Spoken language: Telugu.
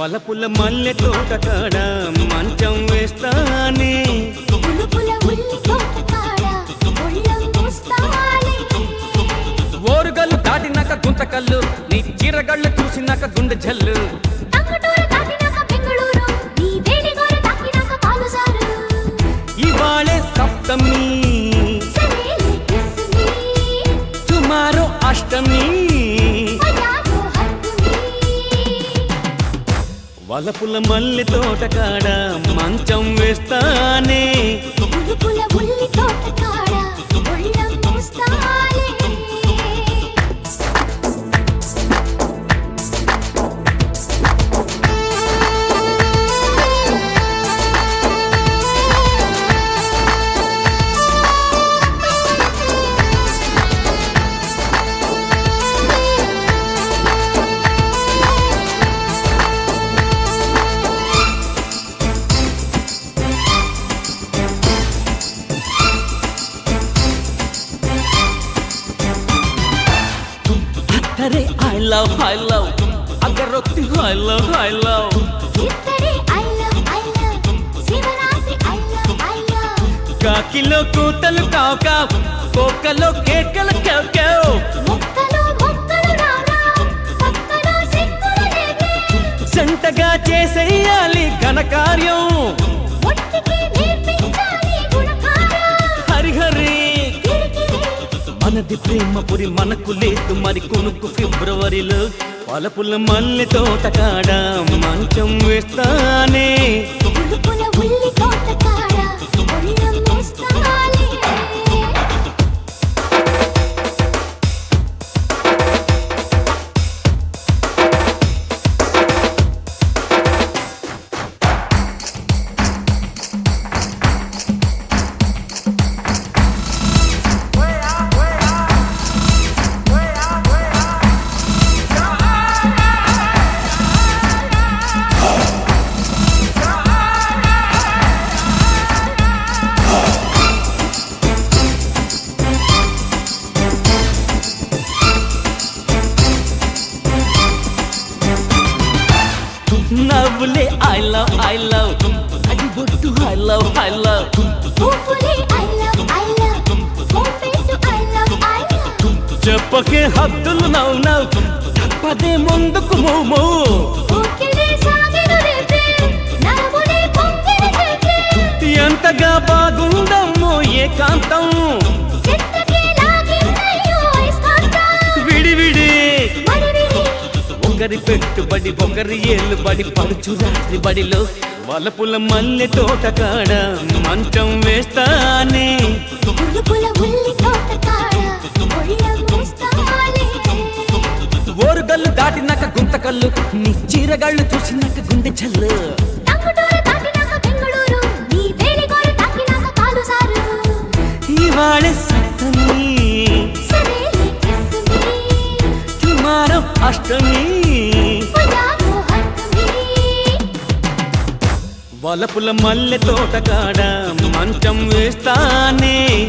వలపుల మల్లె తోట కాడ మంచం వేస్తానే పులుపుల ఉల్లి తోట కాడ ఒళ్ళం మోస్తాలే ఓరుగల్లు దాటినాక గుంతకల్లు నీ చీరగళ్ళు చూసినాక గుండె జల్లు టంగుటూరు దాటినాక బెంగళూరు నీ వేడిగోర తాకినాక కాలుసారు ఇవాళే సప్తమి సరేలే kiss me, టుమారో అష్టమి మయాలో హద్దు me. వలపుల మల్లె తోట కాడ మంచం వేస్తానే పులుపుల ఉల్లి తోట కాడ ఒళ్ళం మోస్తాలే అత్తరే ఐ లవ్ ఐ లవ్ అగరొత్తి ఐ లవ్ ఐ లవ్ ఇద్దరే I love, I love. Shivaratri I love, I love. కాకిలో కూతలు కావు కావు కోకలో కేకలు కేవ్ కేవ్ మొక్కలు మొక్కలు రారా పక్కలో సిక్కులు రేగే జంటగా చేసేయాలి ఘనకార్యం ఒట్టికి నేర్పించాలి గుణకారం హరిహరి కిరికిరి మనది ప్రేమ పురి మనకు లేదు మరి కొనుక్కు ఫిబ్రవరిలో పలపుల మల్లె తోట కాడ మంచం వేస్తానే పులుపుల ఉల్లి తోట కాడ ఒళ్ళం మోస్తాలే నవ్వులే ఐ లవ్ ఐ లవ్ అది బొట్టు ఐ లవ్ ఐ లవ్ పువ్వులే I love, I love. మోపెట్టు I love, I love. చెప్పకే హద్దులు నవ్వు నవ్వు తప్పదే ముందుకు మోమో ఊకిడే సాగెను రేపే, నరములే పొంగెను చేసే. ఎంతగా బాగుందమ్మో ఏకాంతం చెట్టుకి లాగిందయ్యో అయస్కాంతం. విడివిడి మడివిడి, ఒకరి పెట్టుబడి ఒకరి ఏళ్ళు బడి పడుచు రాత్రి బడిలో వలపుల మల్లె తోట కాడ మంచం వేస్తానే పులుపుల ఉల్లి తోట కాడ ఒళ్ళం మోస్తాలే. ఓరుగల్లు దాటినాక గుంతకల్లు నీ చీరగాళ్ళు చూసినాక గుండె చల్లు టంగుటూరు దాటినాక బెంగుళూరు, నీ వేలిగోరు తాకినాక కాలుసారు. ఇవాళ సప్తమి సరేలే kiss me, టుమారో అష్టమి మయాలో హద్దు me. వలపుల మల్లె తోట కాడ మంచం వేస్తానే